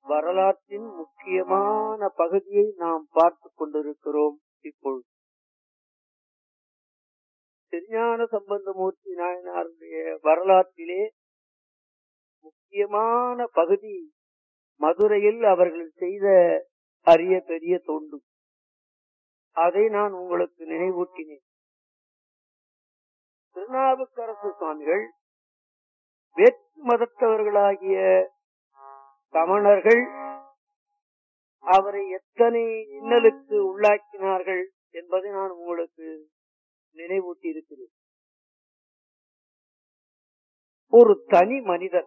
வரலாற்றின் முக்கியமான பகுதியை நாம் பார்த்து கொண்டிருக்கிறோம் இப்பொழுது திருஞான சம்பந்தமூர்த்தி நாயனாருடைய வரலாற்றிலே முக்கியமான பகுதி மதுரையில் அவர்கள் செய்த அரிய பெரிய தொண்டு அதை நான் உங்களுக்கு நினைவூட்டினேன் திருநாவுக்கரசு சுவாமிகள் வேற்று மதத்தவர்களாகிய சமணர்கள் அவரை எத்தனை இன்னலுக்கு உள்ளாக்கினார்கள் என்பதை நான் உங்களுக்கு நினைவூட்டி இருக்கிறேன் ஒரு தனி மனிதர்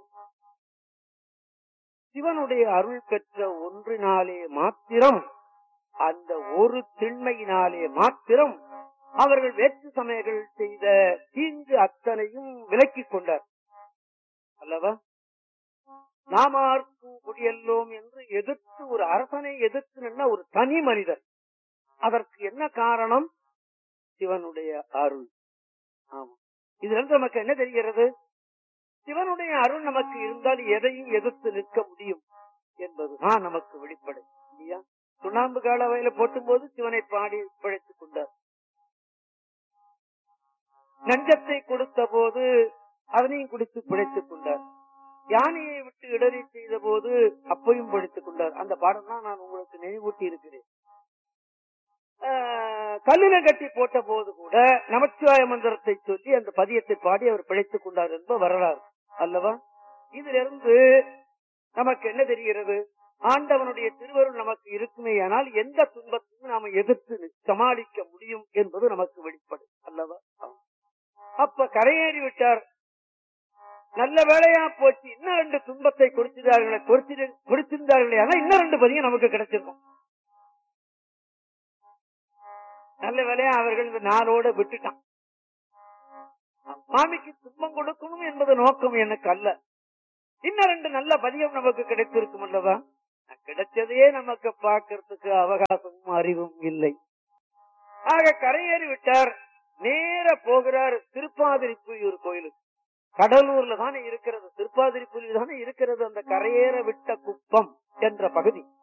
சிவனுடைய அருள் பெற்ற ஒன்றினாலே மாத்திரம் அந்த ஒரு திண்மையினாலே மாத்திரம் அவர்கள் வேற்று சமயங்கள் செய்த தீங்கு அத்தனையும் விலக்கிக் கொண்டார் அல்லவா நாமார்க்கும் குடியல்லோம் என்று எதிர்த்து ஒரு அரசனை எதிர்த்து நின்ற ஒரு தனி மனிதர் அதற்கு என்ன காரணம் சிவனுடைய அருள் ஆமா இதுல இருந்து நமக்கு என்ன தெரிகிறது சிவனுடைய அருள் நமக்கு இருந்தால் எதையும் எதிர்த்து நிற்க முடியும் என்பதுதான் நமக்கு வெளிப்படை இல்லையா சுண்ணாம்பு கால வயல போட்டும் போது சிவனை பாடி பிழைத்துக் கொண்டார் நஞ்சத்தை கொடுத்த போது அதனையும் குடித்து பிழைத்துக் கொண்டார் யானையை விட்டு இடறி செய்த போது அப்பையும் படித்துக் கொண்டார் அந்த பாடம் தான் நான் உங்களுக்கு நினைவூட்டி இருக்கிறேன் கல்லில கட்டி போட்ட போது கூட நமச்சிவாய மந்திரத்தை சொல்லி அந்த பதியத்தை பாடி அவர் பிழைத்துக் கொண்டார் என்ப வரலாறு அல்லவா இதிலிருந்து நமக்கு என்ன தெரிகிறது ஆண்டவனுடைய திருவருள் நமக்கு இருக்குமே ஆனால் எந்த துன்பத்தையும் நாம எதிர்த்து சமாளிக்க முடியும் என்பது நமக்கு வெளிப்படும் அல்லவா அப்ப கரையேறி விட்டார் நல்ல வேலையா போச்சு இன்னும் ரெண்டு துன்பத்தை கொடுத்திருந்தார்களே கொடுத்திருந்தார்களே ஆனா இன்னும் ரெண்டு பதியம் நமக்கு கிடைச்சிருக்கும் நல்ல வேலையா அவர்கள் இந்த நாளோட விட்டுட்டான் மாமிக்கு துன்பம் கொடுக்கணும் என்பது நோக்கம் எனக்கு அல்ல இன்னும் ரெண்டு நல்ல பதியம் நமக்கு கிடைத்திருக்கும் அல்லவா கிடைச்சதே நமக்கு பார்க்கறதுக்கு அவகாசமும் அறிவும் இல்லை ஆக கரையேறி விட்டார் நேர போகிறார் திருப்பாதிரிப்புலியூர் கோயிலுக்கு கடலூர்ல தானே இருக்கிறது திருப்பாதிரிப்புலியூர் தானே இருக்கிறது அந்த கரையேற விட்ட குப்பம் என்ற பகுதி